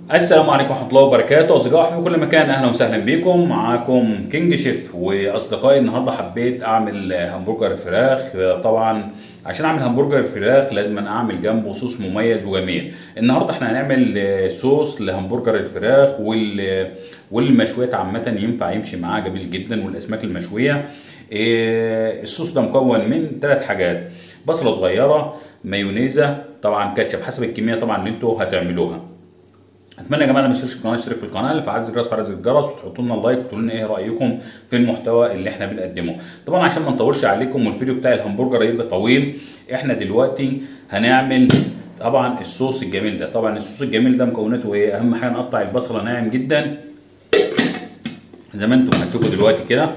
السلام عليكم ورحمه الله وبركاته اصدقائي في كل مكان اهلا وسهلا بكم معاكم كينج شيف واصدقائي النهارده حبيت اعمل همبرجر فراخ طبعا عشان اعمل همبرجر فراخ لازم اعمل جنبه صوص مميز وجميل النهارده احنا هنعمل صوص لهمبرجر الفراخ وال والمشويات عامه ينفع يمشي معاه جميل جدا والاسماك المشويه الصوص ده مكون من ثلاث حاجات بصله صغيره مايونيزا طبعا كاتشب حسب الكميه طبعا اللي انتوا هتعملوها اتمنى يا جماعه اللي ما اشتركش في القناه يشترك في القناه فعل زر الجرس فعل زر الجرس وتحطوا لنا لايك وتقولوا لنا ايه رايكم في المحتوى اللي احنا بنقدمه طبعا عشان ما نطولش عليكم والفيديو بتاع الهمبرجر يبقى طويل احنا دلوقتي هنعمل طبعا الصوص الجميل ده طبعا الصوص الجميل ده مكوناته ايه اهم حاجه نقطع البصله ناعم جدا زي ما انتم هتشوفوا دلوقتي كده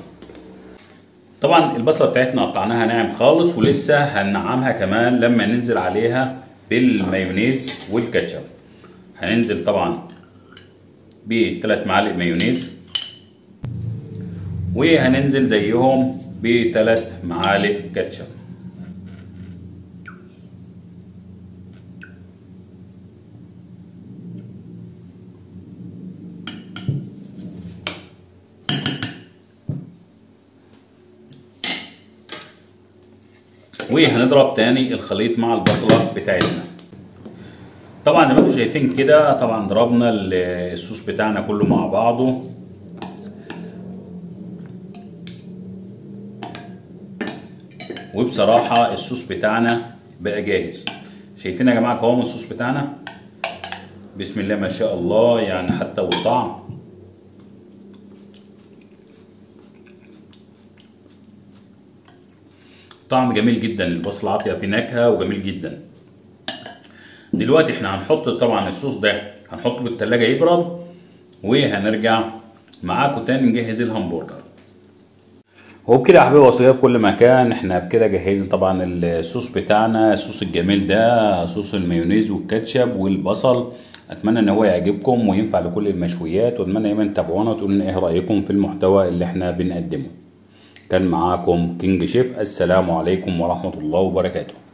طبعا البصله بتاعتنا قطعناها ناعم خالص ولسه هننعمها كمان لما ننزل عليها بالمايونيز والكاتشب هننزل طبعا بثلاث معالق مايونيز وهننزل زيهم بثلاث معالق كاتشب وهنضرب تاني الخليط مع البصله بتاعتنا طبعا زي ما انتم شايفين كده طبعا ضربنا الصوص بتاعنا كله مع بعضه وبصراحة الصوص بتاعنا بقى جاهز شايفين يا جماعة قوام الصوص بتاعنا بسم الله ما شاء الله يعني حتى والطعم طعم جميل جدا البصل عاطيه في نكهه وجميل جدا دلوقتي احنا هنحط طبعا الصوص ده هنحطه في التلاجة يبرد وهنرجع معاكم تاني نجهز الهمبرجر وبكده يا حبايبي وصيه في كل مكان احنا بكده جهزنا طبعا الصوص بتاعنا الصوص الجميل ده صوص المايونيز والكاتشب والبصل اتمنى ان هو يعجبكم وينفع لكل المشويات واتمنى دايما تتابعونا وتقولوا لنا ايه رايكم في المحتوى اللي احنا بنقدمه كان معاكم كينج شيف السلام عليكم ورحمه الله وبركاته